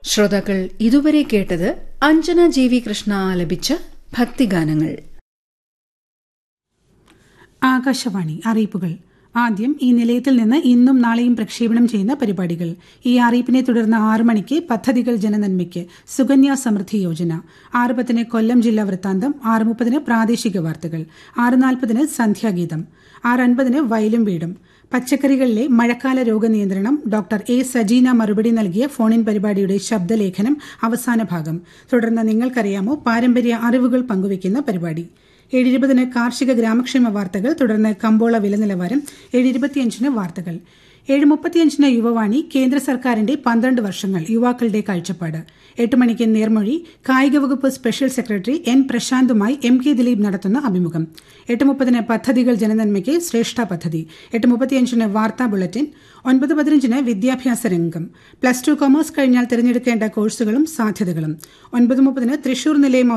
ശ്രോതാക്കൾ ഇതുവരെ കേട്ടത് അഞ്ജന ജി വി കൃഷ്ണ ആലപിച്ച ഭക്തിഗാനങ്ങൾ ആകാശവാണി അറിയിപ്പുകൾ ആദ്യം ഈ നിലയത്തിൽ നിന്ന് ഇന്നും നാളെയും പ്രക്ഷേപണം ചെയ്യുന്ന പരിപാടികൾ ഈ അറിയിപ്പിനെ തുടർന്ന് ആറ് മണിക്ക് പദ്ധതികൾ ജനനന്മയ്ക്ക് സുകന്യ സമൃദ്ധി യോജന ആറ് പത്തിന് കൊല്ലം ജില്ലാ വൃത്താന്തം ആറ് മുപ്പതിന് പ്രാദേശിക വാർത്തകൾ ആറ് നാൽപ്പതിന് സന്ധ്യാഗീതം ആറ് അൻപതിന് വയലും വീടും പച്ചക്കറികളിലെ മഴക്കാല രോഗനിയന്ത്രണം ഡോക്ടർ എ സജീന മറുപടി നൽകിയ ഫോണിൻ പരിപാടിയുടെ ശബ്ദലേഖനം അവസാന ഭാഗം തുടർന്ന് നിങ്ങൾക്കറിയാമോ പാരമ്പര്യ അറിവുകൾ പങ്കുവയ്ക്കുന്ന പരിപാടി ഏഴിരുപതിന് കാർഷിക ഗ്രാമക്ഷേമ വാർത്തകൾ തുടർന്ന് കമ്പോള വില നിലവാരം ഏഴിരുപത്തിയഞ്ചിന് വാർത്തകൾ ഏഴ് മുപ്പത്തിയഞ്ചിന് യുവവാണി കേന്ദ്ര സർക്കാരിന്റെ പന്ത്രണ്ട് വർഷങ്ങൾ യുവാക്കളുടെ കാഴ്ചപ്പാട് എട്ട് മണിക്ക് നേർമൊഴി കായിക വകുപ്പ് സ്പെഷ്യൽ സെക്രട്ടറി എൻ പ്രശാന്തുമായി എം കെ ദിലീപ് നടത്തുന്ന അഭിമുഖം എട്ട് മുപ്പതിന് പദ്ധതികൾ ജനനന്മയ്ക്ക് ശ്രേഷ്ഠ പദ്ധതി എട്ട് മുപ്പത്തിയഞ്ചിന് വാർത്താ ബുള്ളറ്റിൻ ഒൻപത് പതിനഞ്ചിന് വിദ്യാഭ്യാസ രംഗം പ്ലസ് ടു കൊമേഴ്സ് കഴിഞ്ഞാൽ തിരഞ്ഞെടുക്കേണ്ട കോഴ്സുകളും സാധ്യതകളും ഒൻപത് മുപ്പതിന് തൃശൂർ നിലയം